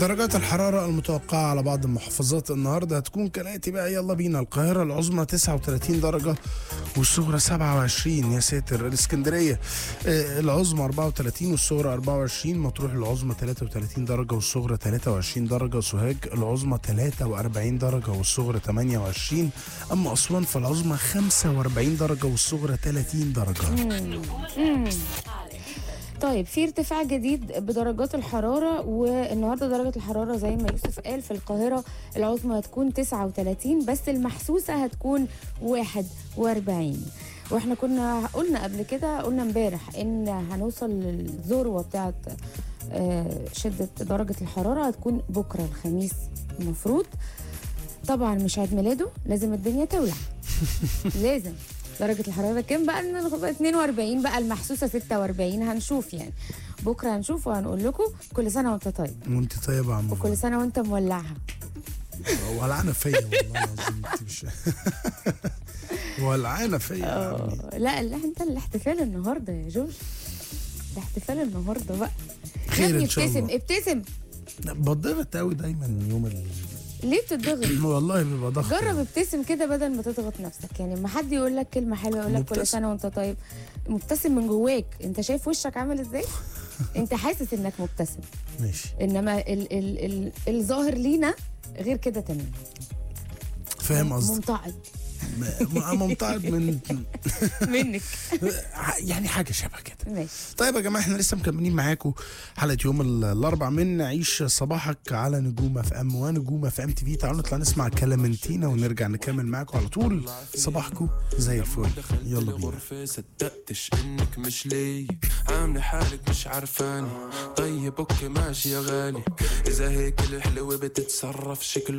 درجات الحرارة المتوقعة على بعض المحافظات النهاردة هتكون كالآتي بقى يلا بينا القاهرة العظمى 39 درجة والصغرى 27 يا ساتر الإسكندرية آه، العظمى 34 والصغرى 24 مطروح العظمى 33 درجة والصغرى 23 درجة سوهاج العظمى 43 درجة والصغرى 28 أما أسوان فالعظمى 45 درجة والصغرى 30 درجة طيب في ارتفاع جديد بدرجات الحرارة والنهاردة درجة الحرارة زي ما يوسف قال في القاهرة العظمى هتكون 39 بس المحسوسة هتكون 41 واحنا كنا قلنا قبل كده قلنا امبارح ان هنوصل للذروة بتاعت آه، شدة درجة الحرارة هتكون بكرة الخميس المفروض طبعا مش عيد ميلاده لازم الدنيا تولع لازم درجة الحرارة كام بقى إن- 42 بقى المحسوسة 46 هنشوف يعني بكرة هنشوف وهنقول لكم كل سنة وانت طيب وانت طيبة يا عم وكل سنة وانت مولعها ولعانة فيا والله العظيم انت مش ولعانة فيا يا عمي آه، لا لا انت الاحتفال النهارده يا جورج الاحتفال النهارده بقى خير يا ابني إن شاء ابتسم الله. ابتسم بتضغط قوي دايما يوم ال... ليه بتضغط والله بيبقى ضغط جرب ابتسم كده بدل ما تضغط نفسك يعني لما حد يقول لك كلمه حلوه يقول لك كل مبتسم. سنه وانت طيب مبتسم من جواك انت شايف وشك عامل ازاي انت حاسس انك مبتسم ماشي انما ال ال ال الظاهر لينا غير كده تمام فاهم قصدي ممتعض م- ممتعض من منك يعني حاجه شبه كده ماشي طيب يا جماعه احنا لسه مكملين معاكم حلقه يوم ال- الاربع من نعيش صباحك على نجوم اف ام ونجوم اف ام تي في تعالوا نطلع نسمع كلامنتينا ونرجع نكمل معاكم على طول صباحكم زي الفل يلا بينا غرفة صدقتش انك مش لي عاملة حالك مش عارفاني طيب اوكي ماشي يا غالي اذا هيك الحلوة بتتصرف شكله